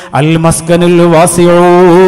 അൽ മസ്കനുൽ വാസിഊ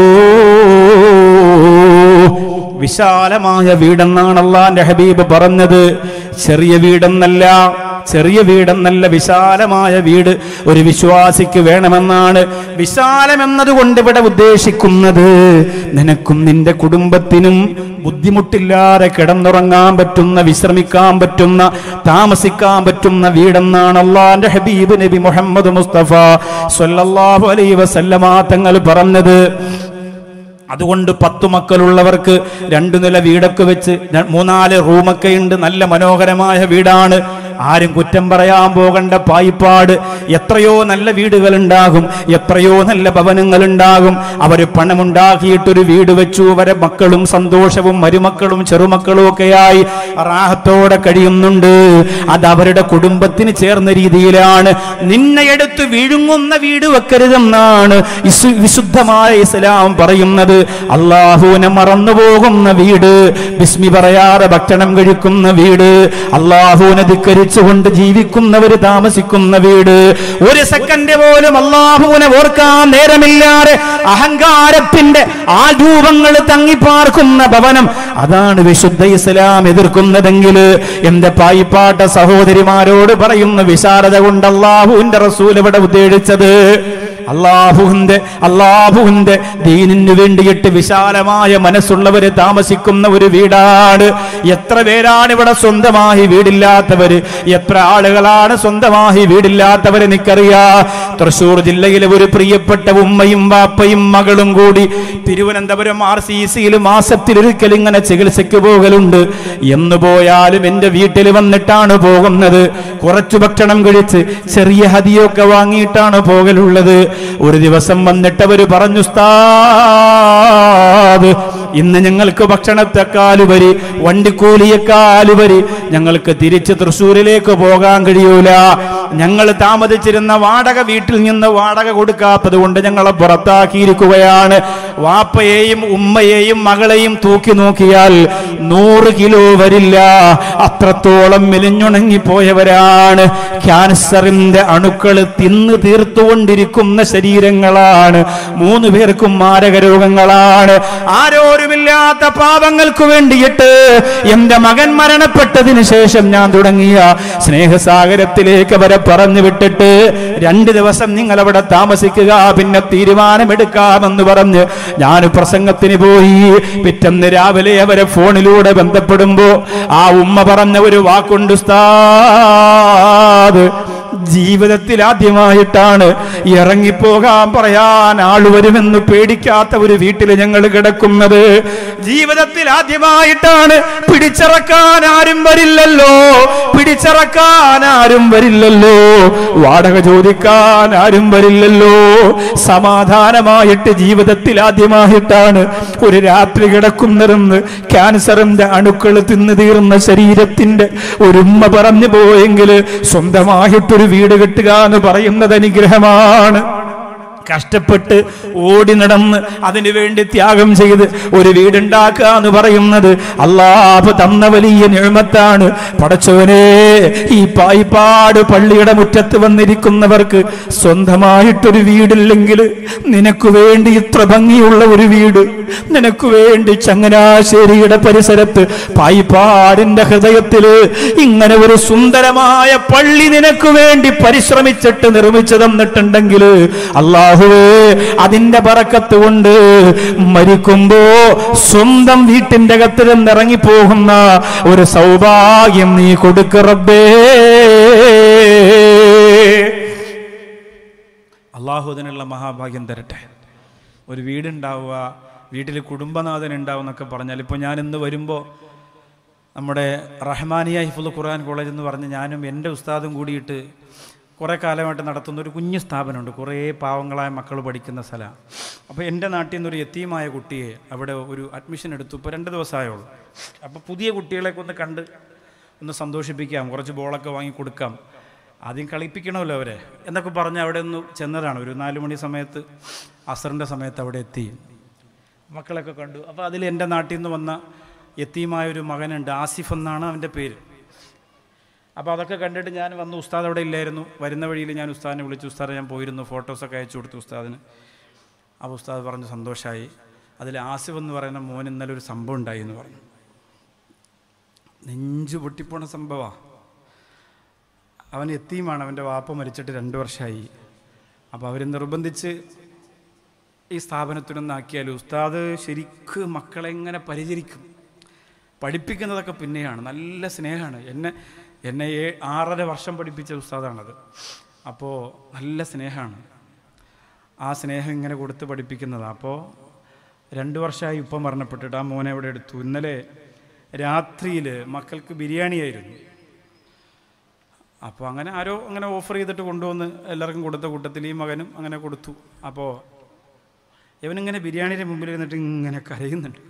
വിശാലമായ വീടെന്നാണ് അള്ളാന്റെ ഹബീബ് പറഞ്ഞത് ചെറിയ വീടെന്നല്ല ചെറിയ വീടെന്നല്ല വിശാലമായ വീട് ഒരു വിശ്വാസിക്ക് വേണമെന്നാണ് വിശാലം എന്നതുകൊണ്ട് ഇവിടെ ഉദ്ദേശിക്കുന്നത് നിനക്കും നിന്റെ കുടുംബത്തിനും ബുദ്ധിമുട്ടില്ലാതെ കിടന്നുറങ്ങാൻ പറ്റുന്ന വിശ്രമിക്കാൻ പറ്റുന്ന താമസിക്കാൻ പറ്റുന്ന വീടെന്നാണ് അള്ളാന്റെ ഹബീബ് നബി മുഹമ്മദ് മുസ്തഫ സല്ലല്ലാഹു അലൈഹി വസല്ലമ തങ്ങൾ പറഞ്ഞത് അതുകൊണ്ട് പത്തു മക്കളുള്ളവർക്ക് രണ്ടു നില വീടൊക്കെ വെച്ച് ര- മൂന്നാല് റൂമൊക്കെ ഉണ്ട് നല്ല മനോഹരമായ വീടാണ് ആരും കുറ്റം പറയാൻ പോകണ്ട പായിപ്പാട് എത്രയോ നല്ല വീടുകൾ ഉണ്ടാകും എത്രയോ നല്ല ഭവനങ്ങൾ ഉണ്ടാകും അവര് പണമുണ്ടാക്കിയിട്ടൊരു വീട് വെച്ചു അവരെ മക്കളും സന്തോഷവും മരുമക്കളും ചെറുമക്കളും ഒക്കെയായി റാഹത്തോടെ കഴിയുന്നുണ്ട് അത് അവരുടെ കുടുംബത്തിന് ചേർന്ന രീതിയിലാണ് നിന്നെ എടുത്ത് വിഴുങ്ങുന്ന വീട് വെക്കരുതെന്നാണ് ഇസ് വിശുദ്ധമായ ഇസ്ലാം പറയുന്നത് അള്ളാഹുവിനെ മറന്നു പോകുന്ന വീട് ബിസ്മി പറയാതെ ഭക്ഷണം കഴിക്കുന്ന വീട് അള്ളാഹുവിനെ ധിക്കരിച്ചുകൊണ്ട് ജീവിക്കുന്നവര് താമസിക്കുന്ന വീട് ഒരു സെക്കൻഡ് പോലും അള്ളാഹുവിനെ ഓർക്കാൻ നേരമില്ലാതെ അഹങ്കാരത്തിന്റെ ആ രൂപങ്ങൾ തങ്ങിപ്പാർക്കുന്ന ഭവനം അതാണ് വിശുദ്ധ ഇസ്ലാം എതിർക്കുന്നതെങ്കിൽ എന്റെ പായിപ്പാട്ട സഹോദരിമാരോട് പറയുന്ന വിശാലത കൊണ്ട് അള്ളാഹുവിന്റെ റസൂൽ ഇവിടെ ഉദ്ദേശിച്ചത് അള്ളാഹുവിന്റെ അള്ളാഹുവിന്റെ ദീനിന് വേണ്ടിയിട്ട് വിശാലമായ മനസ്സുള്ളവര് താമസിക്കുന്ന ഒരു വീടാണ് എത്ര പേരാണ് ഇവിടെ സ്വന്തമായി വീടില്ലാത്തവര് എത്ര ആളുകളാണ് സ്വന്തമായി വീടില്ലാത്തവര് എനിക്കറിയാ തൃശൂർ ജില്ലയിലെ ഒരു പ്രിയപ്പെട്ട ഉമ്മയും വാപ്പയും മകളും കൂടി തിരുവനന്തപുരം ആർ സി സിയിൽ മാസത്തിലൊരിക്കൽ ഇങ്ങനെ ചികിത്സയ്ക്ക് പോകലുണ്ട് എന്ന് പോയാലും എന്റെ വീട്ടിൽ വന്നിട്ടാണ് പോകുന്നത് കുറച്ചു ഭക്ഷണം കഴിച്ച് ചെറിയ ഹതിയൊക്കെ വാങ്ങിയിട്ടാണ് പോകലുള്ളത് ഒരു ദിവസം വന്നിട്ട് അവര് പറഞ്ഞു "ഉസ്താദ്, ഇന്ന് ഞങ്ങൾക്ക് ഭക്ഷണത്തെക്കാലുപരി വണ്ടിക്കൂലിയെക്കാലുപരി ഞങ്ങൾക്ക് തിരിച്ച് തൃശ്ശൂരിലേക്ക് പോകാൻ കഴിയൂല ഞങ്ങൾ താമസിച്ചിരുന്ന വാടക വീട്ടിൽ നിന്ന് വാടക കൊടുക്കാത്തത് കൊണ്ട് ഞങ്ങളെ പുറത്താക്കിയിരിക്കുകയാണ് വാപ്പയെയും ഉമ്മയെയും മകളെയും തൂക്കി നോക്കിയാൽ നൂറ് കിലോ വരില്ല അത്രത്തോളം മെലിഞ്ഞുണങ്ങിപ്പോയവരാണ് ക്യാൻസറിന്റെ അണുക്കൾ തിന്ന് തീർത്തുകൊണ്ടിരിക്കുന്ന ശരീരങ്ങളാണ് മൂന്ന് പേർക്കും മാരക രോഗങ്ങളാണ് ആരോരുമില്ലാത്ത പാപങ്ങൾക്ക് വേണ്ടിയിട്ട് എന്റെ മകൻ മരണപ്പെട്ടതിന് ശേഷം ഞാൻ തുടങ്ങിയ സ്നേഹസാഗരത്തിലേക്ക് അവരെ പറഞ്ഞു വിട്ടിട്ട് രണ്ട് ദിവസം നിങ്ങൾ അവിടെ താമസിക്കുക പിന്നെ തീരുമാനമെടുക്കാമെന്ന് പറഞ്ഞ് ഞാൻ പ്രസംഗത്തിന് പോയി പിറ്റന്ന് രാവിലെ അവരെ ഫോണിലൂടെ ബന്ധപ്പെടുമ്പോ ആ ഉമ്മ പറഞ്ഞ ഒരു വാക്കുണ്ട് ഉസ്താദ് ജീവിതത്തിൽ ആദ്യമായിട്ടാണ് ഇറങ്ങിപ്പോകാൻ പറയാൻ ആള് വരുമെന്ന് പേടിക്കാത്ത ഒരു വീട്ടിൽ ഞങ്ങൾ കിടക്കുന്നത് ജീവിതത്തിൽ ആദ്യമായിട്ടാണ് പിടിച്ചിറക്കാൻ ആരും വരില്ലല്ലോ പിടിച്ചിറക്കാൻ ആരും വരില്ലല്ലോ വാടക ചോദിക്കാൻ ആരും വരില്ലല്ലോ സമാധാനമായിട്ട് ജീവിതത്തിൽ ആദ്യമായിട്ടാണ് ഒരു രാത്രി കിടക്കുന്നിരുന്ന് ക്യാൻസറിന്റെ അണുക്കൾ തിന്നു തീർന്ന ശരീരത്തിന്റെ ഒരു ഉമ്മ പറഞ്ഞു പോയെങ്കിൽ സ്വന്തമായിട്ടൊരു വീട് കെട്ടുക എന്ന് പറയുന്നത് അനുഗ്രഹമാണ് കഷ്ടപ്പെട്ട് ഓടി നടന്ന് അതിനു വേണ്ടി ത്യാഗം ചെയ്ത് ഒരു വീടുണ്ടാക്കുക എന്ന് പറയുന്നത് അള്ളാഹ് തന്ന വലിയ നിഴമത്താണ് പടച്ചവനെ ഈ പായിപ്പാട് പള്ളിയുടെ മുറ്റത്ത് വന്നിരിക്കുന്നവർക്ക് സ്വന്തമായിട്ടൊരു വീടില്ലെങ്കിൽ നിനക്ക് വേണ്ടി ഇത്ര ഭംഗിയുള്ള ഒരു വീട് നിനക്ക് വേണ്ടി ചങ്ങനാശ്ശേരിയുടെ പരിസരത്ത് പായിപ്പാടിന്റെ ഹൃദയത്തില് ഇങ്ങനെ ഒരു സുന്ദരമായ പള്ളി നിനക്ക് വേണ്ടി പരിശ്രമിച്ചിട്ട് നിർമ്മിച്ചു തന്നിട്ടുണ്ടെങ്കിൽ അള്ളാഹുവേ അതിന്റെ പറക്കത്ത് കൊണ്ട് മരിക്കുമ്പോ സ്വന്തം വീട്ടിന്റെ അകത്ത് നിന്ന് ഇറങ്ങിപ്പോകുന്ന ഒരു സൗഭാഗ്യം നീ കൊടുക്കറബേ അള്ളാഹു അതിനുള്ള മഹാഭാഗ്യം തരട്ടെ ഒരു വീടുണ്ടാവുക വീട്ടിൽ കുടുംബനാഥൻ ഉണ്ടാവും എന്നൊക്കെ പറഞ്ഞാൽ ഇപ്പോൾ ഞാൻ ഇന്ന് വരുമ്പോൾ നമ്മുടെ റഹ്മാനിയ ഹിഫുൽ ഖുർആൻ കോളേജ് എന്ന് പറഞ്ഞ് ഞാനും എൻ്റെ ഉസ്താദും കൂടിയിട്ട് കുറേ കാലമായിട്ട് നടത്തുന്ന ഒരു കുഞ്ഞു സ്ഥാപനമുണ്ട് കുറേ പാവങ്ങളായ മക്കൾ പഠിക്കുന്ന സ്ഥലമാണ് അപ്പോൾ എൻ്റെ നാട്ടിൽ നിന്നൊരു എത്തിയുമായ കുട്ടിയെ അവിടെ ഒരു അഡ്മിഷൻ എടുത്തു ഇപ്പോൾ രണ്ട് ദിവസമായുള്ളൂ അപ്പോൾ പുതിയ കുട്ടികളെയൊക്കെ ഒന്ന് കണ്ട് ഒന്ന് സന്തോഷിപ്പിക്കാം കുറച്ച് ബോളൊക്കെ വാങ്ങി കൊടുക്കാം ആദ്യം കളിപ്പിക്കണമല്ലോ അവരെ എന്നൊക്കെ പറഞ്ഞ് അവിടെ ഒന്ന് ചെന്നതാണ് ഒരു നാല് മണി സമയത്ത് അസറിൻ്റെ സമയത്ത് അവിടെ എത്തി മക്കളൊക്കെ കണ്ടു അപ്പോൾ അതിൽ എൻ്റെ നാട്ടിൽ നിന്ന് വന്ന എത്തിയുമായ ഒരു മകനുണ്ട് ആസിഫ് എന്നാണ് അവൻ്റെ പേര് അപ്പോൾ അതൊക്കെ കണ്ടിട്ട് ഞാൻ വന്നു ഉസ്താദ് അവിടെ ഇല്ലായിരുന്നു വരുന്ന വഴിയിൽ ഞാൻ ഉസ്താദിനെ വിളിച്ചു ഉസ്താദെ ഞാൻ പോയിരുന്നു ഫോട്ടോസൊക്കെ അയച്ചു കൊടുത്തു ഉസ്താദിന് അപ്പോൾ ഉസ്താദ് പറഞ്ഞു സന്തോഷമായി അതിൽ ആസിഫ് എന്ന് പറയുന്ന മോൻ ഇന്നലെ ഒരു സംഭവം ഉണ്ടായി എന്ന് പറഞ്ഞു നെഞ്ചു പൊട്ടിപ്പോണ സംഭവമാണ് അവൻ എത്തിയുമാണ് അവൻ്റെ വാപ്പ മരിച്ചിട്ട് രണ്ട് വർഷമായി അപ്പോൾ അവർ നിർബന്ധിച്ച് ഈ സ്ഥാപനത്തിനൊന്നാക്കിയാൽ ഉസ്താദ് ശരിക്ക് മക്കളെ എങ്ങനെ പരിചരിക്കും പഠിപ്പിക്കുന്നതൊക്കെ പിന്നെയാണ് നല്ല സ്നേഹമാണ് എന്നെ എന്നെ ഏ ആറര വർഷം പഠിപ്പിച്ച ഉസ്താദാണത് അപ്പോൾ നല്ല സ്നേഹമാണ് ആ സ്നേഹം ഇങ്ങനെ കൊടുത്ത് പഠിപ്പിക്കുന്നതാണ് അപ്പോൾ രണ്ട് വർഷമായി ഇപ്പം മരണപ്പെട്ടിട്ട് ആ മോനെ ഇവിടെ എടുത്തു ഇന്നലെ രാത്രിയിൽ മക്കൾക്ക് ബിരിയാണിയായിരുന്നു അപ്പോൾ അങ്ങനെ ആരോ അങ്ങനെ ഓഫർ ചെയ്തിട്ട് കൊണ്ടുവന്ന് എല്ലാവർക്കും കൊടുത്ത കൂട്ടത്തിൽ ഈ മകനും അങ്ങനെ കൊടുത്തു അപ്പോൾ ഇവനിങ്ങനെ ബിരിയാണിയുടെ മുമ്പിൽ ഇരുന്നിട്ട് ഇങ്ങനെ കരയുന്നുണ്ട്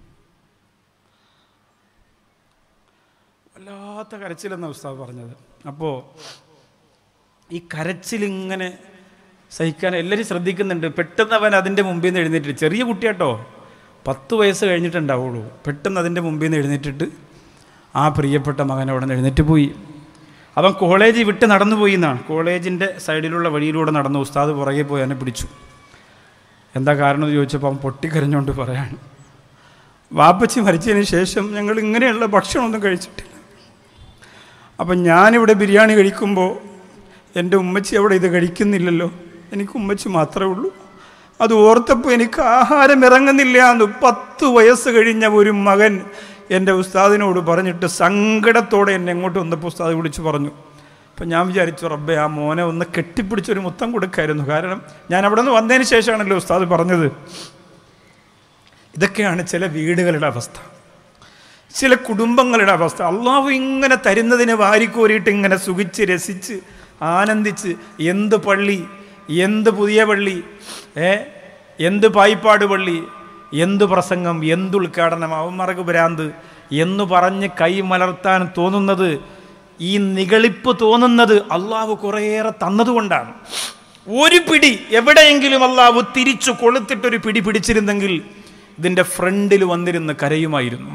വല്ലാത്ത കരച്ചിലെന്ന ഉസ്താവ് പറഞ്ഞത് അപ്പോൾ ഈ കരച്ചിലിങ്ങനെ സഹിക്കാൻ എല്ലാവരും ശ്രദ്ധിക്കുന്നുണ്ട് പെട്ടെന്ന് അവൻ അതിൻ്റെ മുമ്പിൽ നിന്ന് എഴുന്നേറ്റിട്ട് ചെറിയ കുട്ടിയാട്ടോ പത്ത് വയസ്സ് കഴിഞ്ഞിട്ടുണ്ടാവുള്ളൂ പെട്ടെന്ന് അതിൻ്റെ മുമ്പിൽ നിന്ന് എഴുന്നേറ്റിട്ട് ആ പ്രിയപ്പെട്ട മകൻ അവിടെ നിന്ന് എഴുന്നേറ്റ് പോയി അവൻ കോളേജ് വിട്ട് നടന്നു പോയി എന്നാണ് കോളേജിൻ്റെ സൈഡിലുള്ള വഴിയിലൂടെ നടന്നു ഉസ്താദ് പുറകെ പോയി അവനെ പിടിച്ചു എന്താ കാരണം എന്ന് ചോദിച്ചപ്പോൾ അവൻ പൊട്ടിക്കരഞ്ഞുകൊണ്ട് പറയാണ് വാപ്പച്ചി മരിച്ചതിന് ശേഷം ഞങ്ങൾ ഇങ്ങനെയുള്ള ഭക്ഷണമൊന്നും കഴിച്ചിട്ടില്ല അപ്പം ഞാനിവിടെ ബിരിയാണി കഴിക്കുമ്പോൾ എൻ്റെ ഉമ്മച്ചി അവിടെ ഇത് കഴിക്കുന്നില്ലല്ലോ എനിക്ക് ഉമ്മച്ചി മാത്രമേ ഉള്ളൂ അത് ഓർത്തപ്പോൾ എനിക്ക് ആഹാരം ഇറങ്ങുന്നില്ല എന്ന് പത്ത് വയസ്സ് കഴിഞ്ഞ ഒരു മകൻ എൻ്റെ ഉസ്താദിനോട് പറഞ്ഞിട്ട് സങ്കടത്തോടെ എന്നെ എങ്ങോട്ട് വന്നപ്പോൾ ഉസ്താദ് വിളിച്ചു പറഞ്ഞു അപ്പം ഞാൻ വിചാരിച്ചു റബ്ബെ ആ മോനെ ഒന്ന് കെട്ടിപ്പിടിച്ചൊരു മുത്തം കൊടുക്കായിരുന്നു കാരണം ഞാൻ അവിടെ നിന്ന് വന്നതിന് ശേഷമാണല്ലോ ഉസ്താദ് പറഞ്ഞത് ഇതൊക്കെയാണ് ചില വീടുകളുടെ അവസ്ഥ ചില കുടുംബങ്ങളുടെ അവസ്ഥ അള്ളാഹു ഇങ്ങനെ തരുന്നതിനെ വാരിക്കോരിയിട്ട് ഇങ്ങനെ സുഖിച്ച് രസിച്ച് ആനന്ദിച്ച് എന്ത് പള്ളി എന്ത് പുതിയ പള്ളി ഏ എന്ത് പായിപ്പാട് പള്ളി എന്ത് പ്രസംഗം എന്ത് ഉദ്ഘാടനം അവന്മാർക്ക് ഭ്രാന്ത് എന്ന് പറഞ്ഞ് കൈ മലർത്താൻ തോന്നുന്നത് ഈ നികളിപ്പ് തോന്നുന്നത് അള്ളാഹു കുറേയേറെ തന്നതുകൊണ്ടാണ് ഒരു പിടി എവിടെയെങ്കിലും അള്ളാഹു തിരിച്ചു കൊളുത്തിട്ടൊരു പിടി പിടിച്ചിരുന്നെങ്കിൽ ഇതിൻ്റെ ഫ്രണ്ടിൽ വന്നിരുന്ന് കരയുമായിരുന്നു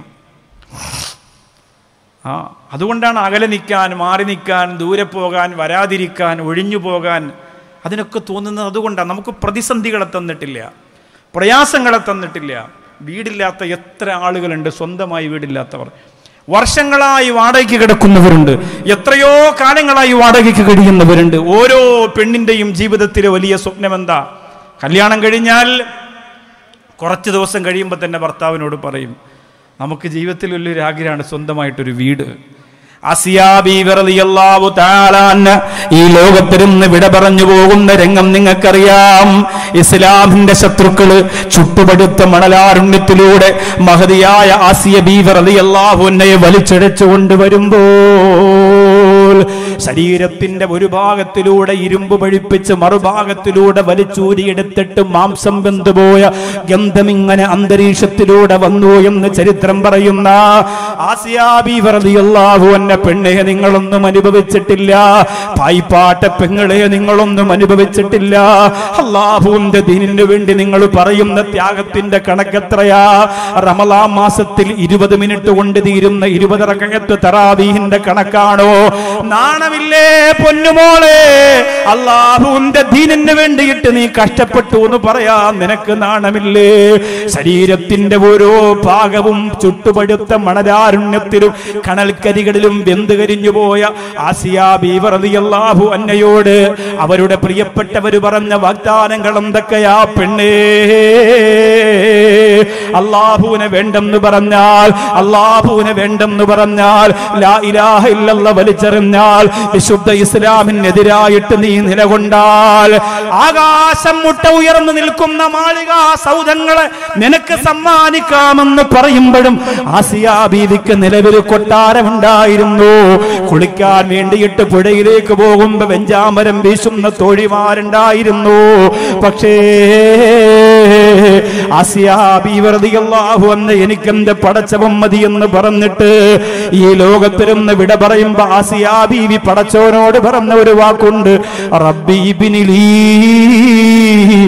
ആ അതുകൊണ്ടാണ് അകലെ നിൽക്കാൻ മാറി നിൽക്കാൻ ദൂരെ പോകാൻ വരാതിരിക്കാൻ ഒഴിഞ്ഞു പോകാൻ അതിനൊക്കെ തോന്നുന്നത് അതുകൊണ്ടാണ് നമുക്ക് പ്രതിസന്ധികളെ തന്നിട്ടില്ല പ്രയാസങ്ങളെ തന്നിട്ടില്ല വീടില്ലാത്ത എത്ര ആളുകളുണ്ട് സ്വന്തമായി വീടില്ലാത്തവർ വർഷങ്ങളായി വാടകയ്ക്ക് കിടക്കുന്നവരുണ്ട് എത്രയോ കാലങ്ങളായി വാടകയ്ക്ക് കഴിയുന്നവരുണ്ട് ഓരോ പെണ്ണിൻ്റെയും ജീവിതത്തിലെ വലിയ സ്വപ്നമെന്താ കല്യാണം കഴിഞ്ഞാൽ കുറച്ച് ദിവസം കഴിയുമ്പോൾ തന്നെ ഭർത്താവിനോട് പറയും നമുക്ക് ജീവിതത്തിൽ വലിയൊരു ആഗ്രഹമാണ് സ്വന്തമായിട്ടൊരു വീട് അസിയാബിറിയാവു താലാന്ന് ഈ ലോകത്തിരുന്ന് വിട പറഞ്ഞു പോകുന്ന രംഗം നിങ്ങൾക്കറിയാം ഇസ്ലാമിന്റെ ശത്രുക്കള് ചുട്ടുപടുത്ത മണലാരുണ്യത്തിലൂടെ മഹതിയായ ആസിയ ബീവറിയാഹുന്നയെ വലിച്ചഴച്ചു കൊണ്ടുവരുമ്പോൾ ശരീരത്തിന്റെ ഒരു ഭാഗത്തിലൂടെ ഇരുമ്പ് പഴിപ്പിച്ച് മറുഭാഗത്തിലൂടെ വലിച്ചൂരിയെടുത്തിട്ട് മാംസം വെന്തുപോയ ഗന്ധമിങ്ങനെ അന്തരീക്ഷത്തിലൂടെ വന്നു എന്ന് ചരിത്രം പറയുന്ന ആസിയാബിറിയാഹു എന്ന പെണ്ണെ നിങ്ങളൊന്നും അനുഭവിച്ചിട്ടില്ല പായിപ്പാട്ട പെങ്ങളെ നിങ്ങളൊന്നും അനുഭവിച്ചിട്ടില്ല അള്ളാഹുവിന്റെ ദീനിനു വേണ്ടി നിങ്ങൾ പറയുന്ന ത്യാഗത്തിന്റെ കണക്കെത്രയാ റമലാ മാസത്തിൽ ഇരുപത് മിനിറ്റ് കൊണ്ട് തീരുന്ന ഇരുപതര കഴത്ത് തറാവീഹിന്റെ കണക്കാണോ നാണമില്ലേ പൊന്നുമോളെ അള്ളാഹുവിന്റെ ദീനിന് വേണ്ടിയിട്ട് നീ കഷ്ടപ്പെട്ടു എന്ന് പറയാൻ നിനക്ക് നാണമില്ലേ ശരീരത്തിന്റെ ഓരോ ഭാഗവും ചുട്ടുപടുത്ത മണരാരുണ്യത്തിലും കണൽക്കരികളിലും വെന്ത് കരിഞ്ഞു പോയ ആസിയ ബീവറതിയല്ലാഹു അന്നയോട് അവരുടെ പ്രിയപ്പെട്ടവര് പറഞ്ഞ വാഗ്ദാനങ്ങൾ എന്തൊക്കെയാ പെണ്ണേ അള്ളാഹുവിനെ വേണ്ടെന്ന് പറഞ്ഞാൽ അള്ളാഹുവിനെ വേണ്ടെന്ന് പറഞ്ഞാൽ ലാ ഇലാഹ ഇല്ലല്ല വലിച്ചെറിഞ്ഞാൽ വിശുദ്ധ ഇസ്ലാമിനെതിരായിട്ട് നീ നിലകൊണ്ടാൽ ആകാശം മുട്ട ഉയർന്നു നിൽക്കുന്ന മാളിക സൗധങ്ങളെ നിനക്ക് സമ്മാനിക്കാമെന്ന് പറയുമ്പോഴും ആസിയ ബീവിക്ക് നിലവിൽ കൊട്ടാരമുണ്ടായിരുന്നു കുളിക്കാൻ വേണ്ടിയിട്ട് പുഴയിലേക്ക് പോകുമ്പോ വെഞ്ചാമരം വീശുന്ന തോഴിമാരുണ്ടായിരുന്നു പക്ഷേ ആസിയാബിവൃതിയല്ലാഹു എന്ന് എനിക്കെന്റെ പടച്ചവൻ മതി എന്ന് പറഞ്ഞിട്ട് ഈ ലോകത്തിരുന്ന് വിട പറയുമ്പോ ആസിയാ ബീവി പടച്ചവനോട് പറഞ്ഞ ഒരു വാക്കുണ്ട് റബ്ബി ഇബ്നിലീ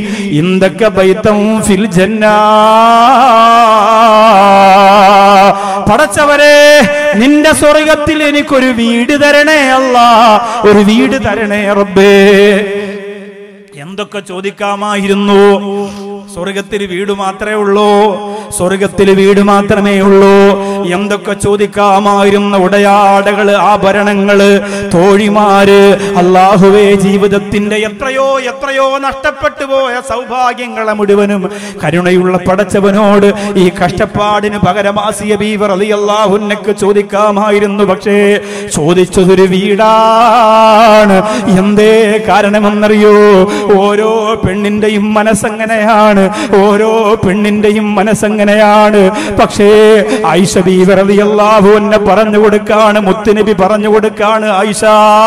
ഇന്ദക ബൈതം ഫിൽ ജന്നാ പടച്ചവരെ നിന്റെ സ്വർഗത്തിൽ എനിക്കൊരു വീട് തരണേ അല്ല ഒരു വീട് തരണേ റബ്ബേ എന്തൊക്കെ ചോദിക്കാമായിരുന്നു സ്വർഗത്തിൽ വീട് മാത്രമേ ഉള്ളൂ സ്വർഗത്തിൽ വീട് മാത്രമേ ഉള്ളൂ എന്തൊക്കെ ചോദിക്കാമായിരുന്ന ഉടയാടകള് ആഭരണങ്ങള് തോഴിമാര് അള്ളാഹുവേ ജീവിതത്തിന്റെ എത്രയോ എത്രയോ നഷ്ടപ്പെട്ടു പോയ സൗഭാഗ്യങ്ങളെ മുഴുവനും കരുണയുള്ള പടച്ചവനോട് ഈ കഷ്ടപ്പാടിന് പകരമാസിയ ബീവർ അലി അള്ളാഹുന്നക്ക് ചോദിക്കാമായിരുന്നു പക്ഷേ ചോദിച്ചതൊരു വീടാണ് എന്തേ കാരണമെന്നറിയോ ഓരോ പെണ്ണിന്റെയും മനസ്സെങ്ങനെയാണ് ഓരോ പെണ്ണിന്റെയും മനസ്സെങ്ങനെയാണ് പക്ഷേ ആയിഷ ബീവർ അലി അള്ളാഹു എന്നെ പറഞ്ഞു കൊടുക്കാണ് മുത്തുനബി പറഞ്ഞു കൊടുക്കാണ് ആയിഷ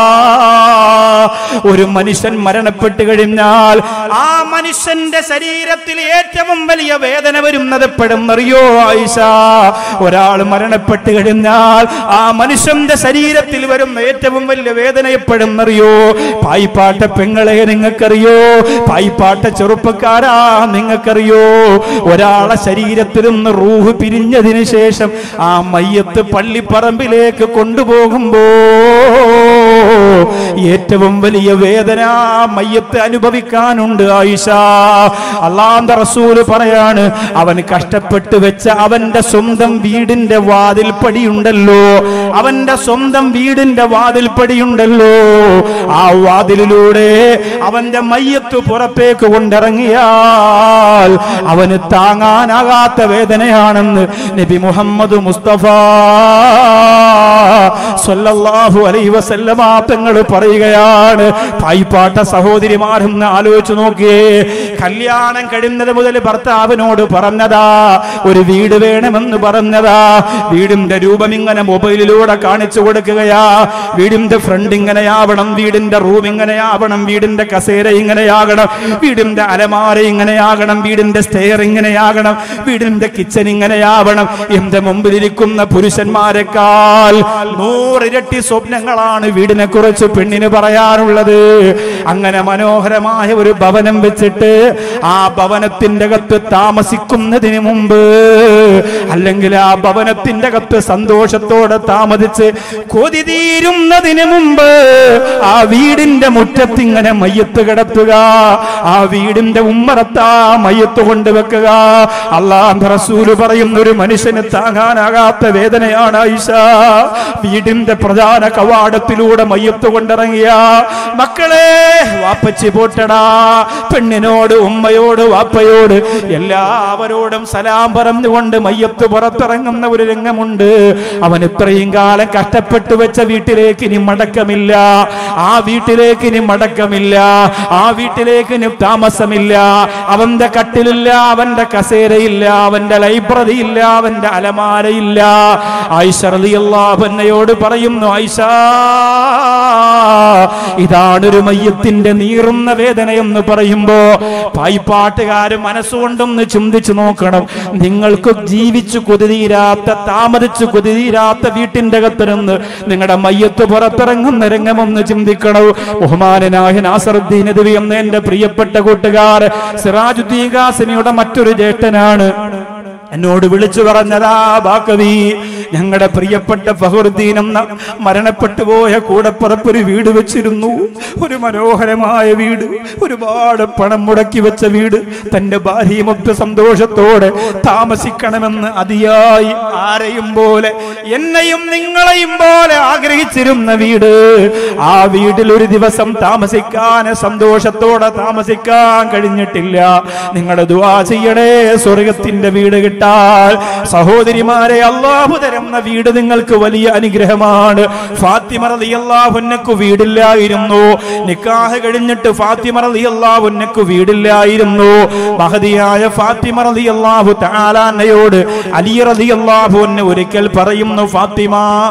ഒരു മനുഷ്യൻ മരണപ്പെട്ട് കഴിഞ്ഞാൽ ആ മനുഷ്യന്റെ ശരീരത്തിൽ ഏറ്റവും വലിയ വേദന വരുന്നത് എപ്പോഴെന്നറിയോ ആയിഷ ഒരാൾ മരണപ്പെട്ട് കഴിഞ്ഞാൽ ആ മനുഷ്യന്റെ ശരീരത്തിൽ വരുന്ന ഏറ്റവും വലിയ വേദന എപ്പോഴെന്നറിയോ പായിപ്പാട്ട പെങ്ങളെ നിങ്ങൾക്കറിയോ പായിപ്പാട്ട ചെറുപ്പക്കാരാ നിങ്ങൾക്കറിയോ ഒരാളെ ശരീരത്തിൽ നിന്ന് റൂഹ് പിരിഞ്ഞതിന് ശേഷം ആ മയ്യത്ത് പള്ളിപ്പറമ്പിലേക്ക് കൊണ്ടുപോകുമ്പോ ഏറ്റവും വലിയ വേദന ആ മയ്യത്ത് അനുഭവിക്കാനുണ്ട് ആയിഷ അള്ളാന്റെ റസൂല് പറയാണ് അവൻ കഷ്ടപ്പെട്ട് വെച്ച അവന്റെ സ്വന്തം വീടിന്റെ വാതിൽപ്പടിയുണ്ടല്ലോ അവന്റെ സ്വന്തം വീടിന്റെ വാതിൽപ്പടിയുണ്ടല്ലോ ആ വാതിലിലൂടെ അവന്റെ മയ്യത്ത് പുറത്തേക്ക് കൊണ്ടിറങ്ങിയാൽ അവന് താങ്ങാനാകാത്ത വേദനയാണെന്ന് നബി മുഹമ്മദ് മുസ്തഫ സല്ലല്ലാഹു അലൈഹി വസല്ലമ തങ്ങൾ പറയുകയാണ് പായിപ്പാട്ട സഹോദരിമാരെന്ന് ആലോചിച്ചു നോക്കിയേ കല്യാണം കഴിയുന്നത് മുതൽ ഭർത്താവിനോട് പറഞ്ഞതാ ഒരു വീട് വേണമെന്ന് പറഞ്ഞതാ വീടിന്റെ രൂപം ഇങ്ങനെ മൊബൈലിലൂടെ കാണിച്ചു കൊടുക്കുകയാ വീടിന്റെ ഫ്രണ്ട് ഇങ്ങനെയാവണം വീടിന്റെ റൂം ഇങ്ങനെയാവണം വീടിന്റെ കസേര ഇങ്ങനെയാകണം വീടിന്റെ അലമാര ഇങ്ങനെയാകണം വീടിന്റെ സ്റ്റെയർ ഇങ്ങനെയാകണം വീടിന്റെ കിച്ചൺ ഇങ്ങനെയാവണം എന്റെ മുമ്പിലിരിക്കുന്ന പുരുഷന്മാരെക്കാൾ നൂറിരട്ടി സ്വപ്നങ്ങളാണ് വീടിനെ കുറിച്ച് പെണ്ണിന് പറയാനുള്ളത് അങ്ങനെ മനോഹരമായ ഒരു ഭവനം വെച്ചിട്ട് ആ ഭവനത്തിന്റെ അകത്ത് താമസിക്കുന്നതിന് മുമ്പ് അല്ലെങ്കിൽ ആ ഭവനത്തിന്റെ അകത്ത് സന്തോഷത്തോടെ താമസിച്ച് കൊതി തീരുന്നതിന് മുമ്പ് ആ വീടിന്റെ മുറ്റത്ത് ഇങ്ങനെ മയ്യത്ത് കിടത്തുക ആ വീടിന്റെ ഉമ്മറത്ത് ആ മയ്യത്ത് കൊണ്ടുവെക്കുക അള്ളാഹ് റസൂല് പറയുന്ന ഒരു മനുഷ്യന് താങ്ങാനാകാത്ത വേദനയാണ് ഐഷ വീടിന്റെ പ്രധാന കവാടത്തിലൂടെ മയ്യത്ത് കൊണ്ടിറങ്ങിയ മക്കളെ വാപ്പച്ചി പോട്ടടാ പെണ്ണിനോട് ഉമ്മയോട് വാപ്പയോട് എല്ലാവരോടും സലാം പറഞ്ഞുകൊണ്ട് മയ്യത്ത് പുറത്തിറങ്ങുന്ന ഒരു രംഗമുണ്ട് അവൻ ഇത്രയും കാലം കഷ്ടപ്പെട്ടു വെച്ച വീട്ടിലേക്ക് ഇനി മടക്കമില്ല ആ വീട്ടിലേക്ക് ഇനി മടക്കമില്ല ആ വീട്ടിലേക്ക് ഇനി താമസമില്ല അവന്റെ കട്ടിലില്ല അവന്റെ കസേരയില്ല അവന്റെ ലൈബ്രറി ഇല്ല അവന്റെ അലമാരയില്ല ആയിഷ റളിയല്ലാഹു അൻഹയോട് പറയുന്നു ആയിഷ ഇതാണൊരു മയ്യത്തിന്റെ നീറുന്ന വേദന എന്ന് പറയുമ്പോ പായിപ്പാട്ടുകാര് മനസ്സുകൊണ്ടൊന്ന് ചിന്തിച്ചു നോക്കണം നിങ്ങൾക്ക് ജീവിച്ചു കൊതിതീരാത്ത താമസിച്ചു കൊതിതീരാത്ത വീട്ടിന്റെ അകത്ത് നിന്ന് നിങ്ങളുടെ മയ്യത്ത് പുറത്തിറങ്ങുന്ന രംഗമൊന്ന് ചിന്തിക്കണോ ബഹുമാനനായ നാസറുദ്ദീൻ നദവി എന്ന എന്റെ പ്രിയപ്പെട്ട കൂട്ടുകാർ സിറാജുദ്ദീൻ ഖാസിമിയുടെ മറ്റൊരു ജ്യേഷ്ഠനാണ് എന്നോട് വിളിച്ചു പറഞ്ഞതാ ബാക്കവി ഞങ്ങളുടെ പ്രിയപ്പെട്ട ഫഹറുദ്ദീൻ എന്ന മരണപ്പെട്ടു പോയ കൂടപ്പുറപ്പ് ഒരു വീട് വെച്ചിരുന്നു ഒരു മനോഹരമായ വീട് ഒരുപാട് പണം മുടക്കി വെച്ച വീട് തന്റെ ഭാര്യയുമൊത്ത് സന്തോഷത്തോടെ താമസിക്കണമെന്ന് അതിയായി ആരെയും പോലെ എന്നെയും നിങ്ങളെയും പോലെ ആഗ്രഹിച്ചിരുന്ന വീട് ആ വീട്ടിൽ ഒരു ദിവസം താമസിക്കാൻ സന്തോഷത്തോടെ താമസിക്കാൻ കഴിഞ്ഞിട്ടില്ല നിങ്ങളുടെ ദുവാ ചെയ്യണേ സ്വർഗത്തിന്റെ വീട് കിട്ടാൻ സഹോദരിമാരെ അള്ളാഹു തരുന്ന വീട് നിങ്ങൾക്ക് വലിയ അനുഗ്രഹമാണ് ഫാത്തിമ റളിയല്ലാഹുന്നക്ക് വീടില്ലായിരുന്നു നിക്കാഹ് കഴിഞ്ഞിട്ട് ഫാത്തിമ റളിയല്ലാഹുന്നക്ക് വീടില്ലായിരുന്നു മഹതിയായ ഫാത്തിമ റളിയല്ലാഹു തആലാനയോട് അലി റളിയല്ലാഹു അൻഹു ഒരിക്കൽ പറയുന്നു ഫാത്തിമ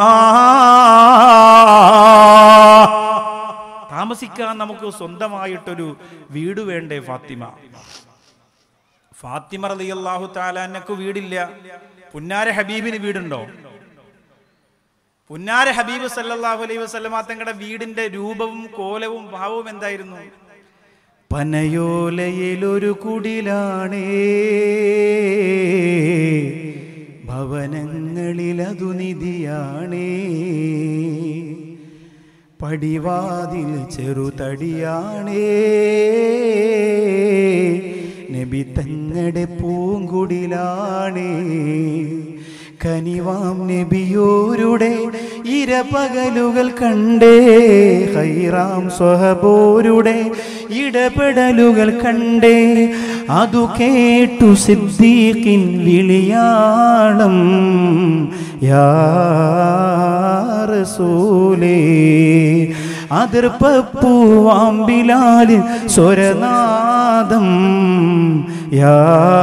താമസിക്കാൻ നമുക്ക് സ്വന്തമായിട്ടൊരു വീട് വേണ്ടേ ഫാത്തിമ ഫാത്തിമ റളിയല്ലാഹു താലാനക്ക് വീടില്ല പുന്നാര ഹബീബിന് വീടുണ്ടോ പുന്നാര ഹബീബ് സല്ലല്ലാഹു അലൈഹി വസല്ലമ തങ്ങളുടെ വീടിന്റെ രൂപവും കോലവും ഭാവവും എന്തായിരുന്നു പനയോലയിലൊരു കുടിലാണേ ഭവനങ്ങളിലതു നിധിയാണേ പടിവാതിൽ ചെറുതടിയാണേ നബി തങ്ങളുടെ പൂങ്കുടിലാണേ കനിവാം നബിയോരുടെ ഇരപകലുകൾ കണ്ടേ ഹൈറാം സ്വഹബോരുടെ ഇടപെടലുകൾ കണ്ടേ അതു കേട്ടു സിദ്ദീഖിൻ വിളിയാളം യാ റസൂലേ അതിർപ്പൂവാമ്പിലാല് സ്വരനാദം യാ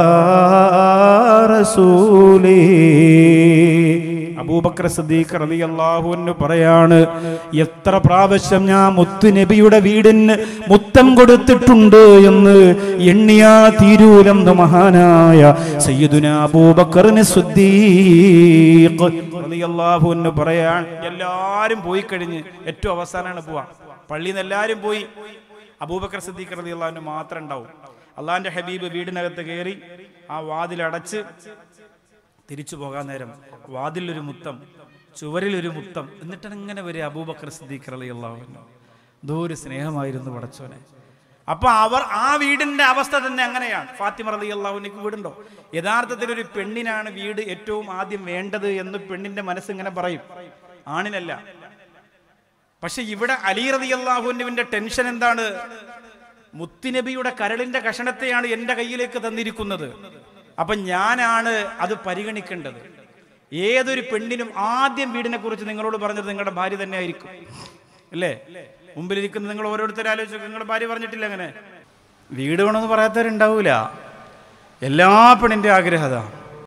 റസൂലേ അബൂബക്കർ സദീഖ് റളിയല്ലാഹു അൻഹു പറയാണ് എത്ര പ്രാവശ്യം ഞാൻ മുത്തുനബിയുടെ വീടിന് മുത്തം കൊടുത്തിട്ടുണ്ട് എന്ന് എണ്ണിയാ തീരൂലെന്ന് മഹാനായ സയ്യിദുന അബൂബക്കറിന് സുദ്ദീഖ് റളിയല്ലാഹു അൻഹു പറയാൻ എല്ലാരും പോയി കഴിഞ്ഞ് ഏറ്റവും അവസാനമാണ് പോവാ പള്ളിയിൽ നിന്ന് എല്ലാരും പോയി അബൂബക്കർ സിദ്ദീഖ് റളിയല്ലാഹു അൻഹു മാത്രം ഉണ്ടാവും അള്ളാഹിന്റെ ഹബീബ് വീടിനകത്ത് കയറി ആ വാതിലടച്ച് തിരിച്ചു പോകാൻ നേരം വാതിലൊരു മുത്തം ചുവരിലൊരു മുത്തം എന്നിട്ട് ഇങ്ങനെ വരിക അബൂബക്കർ സിദ്ദീഖ് റളിയല്ലാഹു അൻഹു എന്തോ ഒരു സ്നേഹമായിരുന്നു പടച്ചോനെ അപ്പൊ അവർ ആ വീടിന്റെ അവസ്ഥ തന്നെ അങ്ങനെയാണ് ഫാത്തിമ റലി അള്ളാഹുനിക്ക് വീടുണ്ടോ യഥാർത്ഥത്തിൽ ഒരു പെണ്ണിനാണ് വീട് ഏറ്റവും ആദ്യം വേണ്ടത് എന്ന് പെണ്ണിന്റെ മനസ്സിങ്ങനെ പറയും ആണിനല്ല പക്ഷെ ഇവിടെ അലി റതി അള്ളാഹുവിന്റെ ടെൻഷൻ എന്താണ് മുത്തുനബിയുടെ കരളിന്റെ കഷണത്തെയാണ് എന്റെ കയ്യിലേക്ക് തന്നിരിക്കുന്നത് അപ്പൊ ഞാനാണ് അത് പരിഗണിക്കേണ്ടത് ഏതൊരു പെണ്ണിനും ആദ്യം വീടിനെ കുറിച്ച് നിങ്ങളോട് പറഞ്ഞത് നിങ്ങളുടെ ഭാര്യ തന്നെ ആയിരിക്കും അല്ലേ മുമ്പിലിരിക്കുന്ന നിങ്ങൾ ഓരോരുത്തരും ആലോചിച്ചു നിങ്ങളുടെ ഭാര്യ പറഞ്ഞിട്ടില്ല അങ്ങനെ വീട് വേണമെന്ന് പറയാത്തവരുണ്ടാവൂല എല്ലാ പെണ്ണിന്റെ ആഗ്രഹത